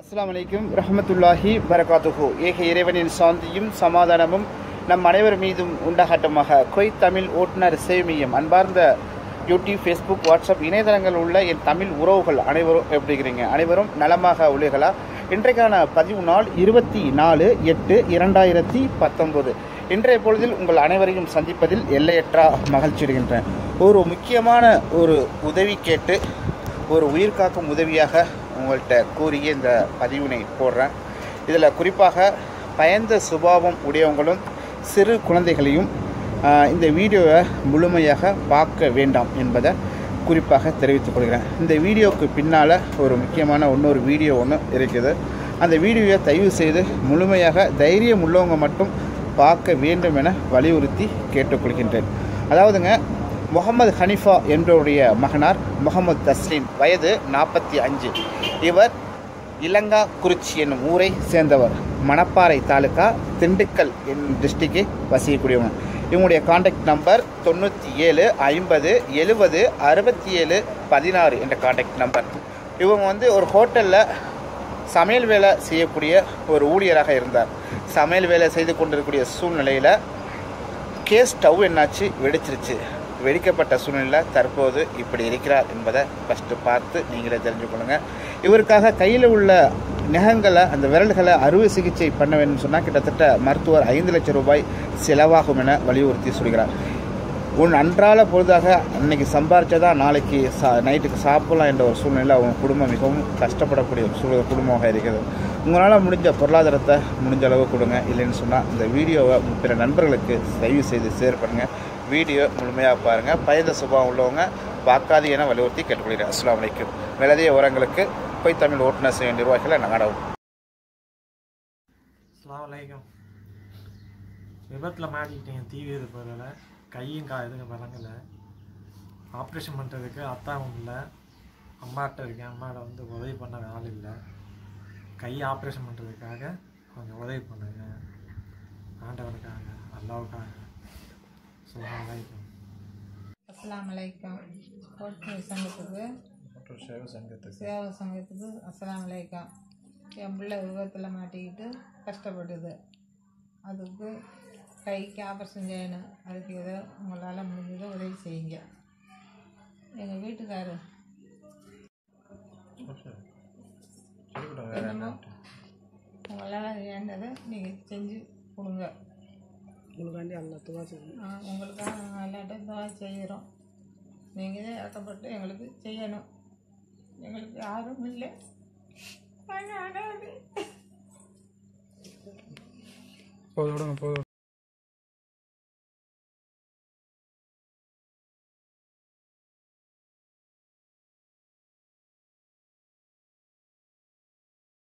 அஸ்ஸலாமு அலைக்கும் ரஹமத்துல்லாஹி பரகாத்துஹு ஏக இறைவனின் சாந்தியும் சமாதானமும் நம் அனைவர் மீதும் உண்டாகட்டுமாக கொய் தமிழ் ஓட்டுநர் சேமியம் அன்பார்ந்த யூடியூப் ஃபேஸ்புக் வாட்ஸ்அப் இணையதளங்கள் உள்ள என் தமிழ் உறவுகள் அனைவரும் எப்படி இருக்கிறீங்க அனைவரும் நலமாக உள்ளீர்களா இன்றைக்கான பதிவு நாள் இருபத்தி நாலு எட்டு இரண்டாயிரத்தி பத்தொன்பது இன்றைய பொழுதில் உங்கள் அனைவரையும் சந்திப்பதில் எல்லையற்ற மகிழ்ச்சி அடைகின்றேன் ஒரு முக்கியமான ஒரு உதவி கேட்டு ஒரு உயிர் காக்கும் உதவியாக உங்கள்கிட்ட கூறிய இந்த பதிவினை போடுறேன் இதில் குறிப்பாக பயந்த சுபாவம் உடையவங்களும் சிறு குழந்தைகளையும் ஆஹ், இந்த வீடியோவை முழுமையாக பார்க்க வேண்டாம் என்பதை குறிப்பாக தெரிவித்துக் கொள்கிறேன் இந்த வீடியோவுக்கு பின்னால் ஒரு முக்கியமான இன்னொரு வீடியோ ஒன்று இருக்குது அந்த வீடியோவை தயவு செய்து முழுமையாக தைரியம் உள்ளவங்க மட்டும் பார்க்க வேண்டும் என வலியுறுத்தி கேட்டுக்கொள்கின்றேன் அதாவதுங்க முகமது ஹனிஃபா என்பவருடைய மகனார் முகமது தஸ்லீம் வயது நாற்பத்தி அஞ்சு இவர் இலங்கா குறிச்சி என்னும் ஊரை சேர்ந்தவர் மணப்பாறை தாலுகா திண்டுக்கல் என்னும் டிஸ்ட்ரிக்டை வசிக்கக்கூடியவங்க இவங்களுடைய காண்டாக்ட் நம்பர் தொண்ணூற்றி ஏழு ஐம்பது எழுபது அறுபத்தி ஏழு பதினாறு என்ற காண்டாக்ட் நம்பர் இவங்க வந்து ஒரு ஹோட்டலில் சமையல் வேலை செய்யக்கூடிய ஒரு ஊழியராக இருந்தார் சமையல் வேலை செய்து கொண்டிருக்கக்கூடிய சூழ்நிலையில் கேஸ் ஸ்டவ் என்னாச்சு வெடிச்சிருச்சு வெடிக்கப்பட்ட சூழ்நிலை தற்போது இப்படி இருக்கிறார் என்பதை ஃபஸ்ட்டு பார்த்து நீங்களே தெரிஞ்சுக்கொள்ளுங்க இவருக்காக கையில் உள்ள நகங்களை அந்த விரல்களை அறுவை சிகிச்சை பண்ண வேண்டும் சொன்னால் கிட்டத்தட்ட மருத்துவர் ஐந்து லட்சம் ரூபாய் செலவாகும் என வலியுறுத்தி சொல்கிறார் உன் அன்றாட பொழுதாக அன்னைக்கு சம்பாரிச்சதா நாளைக்கு சா நைட்டுக்கு சாப்பிடலாம் என்ற ஒரு சூழ்நிலை அவங்க குடும்பம் மிகவும் கஷ்டப்படக்கூடிய ஒரு சூழல் குடும்பமாக இருக்கிறது உங்களால் முடிஞ்ச பொருளாதாரத்தை முடிஞ்ச அளவு கொடுங்க இல்லைன்னு சொன்னால் இந்த வீடியோவை பிற நண்பர்களுக்கு தயவு செய்து ஷேர் பண்ணுங்கள் வீடியோ முழுமையாக பாருங்கள் பயந்த சுபாவம் உள்ளவங்க பார்க்காது என வலியுறுத்தி கேட்டுக்கொள்கிறேன் அஸ்லாம் வலைக்கும் மேலதிக விவரங்களுக்கு போய் தமிழ் ஓட்டுநர் செய்ய நிர்வாகிகளை நாடவும் அஸ்ஸலாமு அலைக்கும் விபத்தில் மாட்டிக்கிட்டேன் தீ வீடு பொருளில் கையும் கா எதுவும் விளங்கலை ஆப்ரேஷன் பண்ணுறதுக்கு அத்தாவும் இல்லை அம்மாட்ட இருக்கேன் அம்மாட்ட வந்து உதவி பண்ண ஆள் இல்லை கை ஆப்ரேஷன் பண்ணுறதுக்காக கொஞ்சம் உதவி பண்ணுங்க ஆண்டவனுக்காக அல்லாவுக்காக அஸ்ஸலாமு அலைக்கும் அஸ்ஸலாமு அலைக்கும் கோட்புரி சங்கத்துக்கு சேவை சங்கத்துக்கு அஸ்ஸலாமு அலைக்கும் என் பிள்ளை விபத்தில் மாட்டிக்கிட்டு கஷ்டப்படுது அதுக்கு கைக்கு ஆபரேஷன் செய்யணும் அதுக்கு ஏதோ உங்களால் முடிஞ்சதோ உதவி செய்யுங்க எங்கள் வீட்டுக்காரர் என்னமோ உங்களால் வேண்டதை நீங்கள் செஞ்சு கொடுங்க ஆ, உங்களுக்காக நாங்கள் எல்லாட்டும் துவா செய்கிறோம் நீங்கள் தான் இறக்கப்பட்டு எங்களுக்கு செய்யணும் எங்களுக்கு யாரும் இல்லை நாங்கள் அனாதை. போதும் விடுங்க போதும்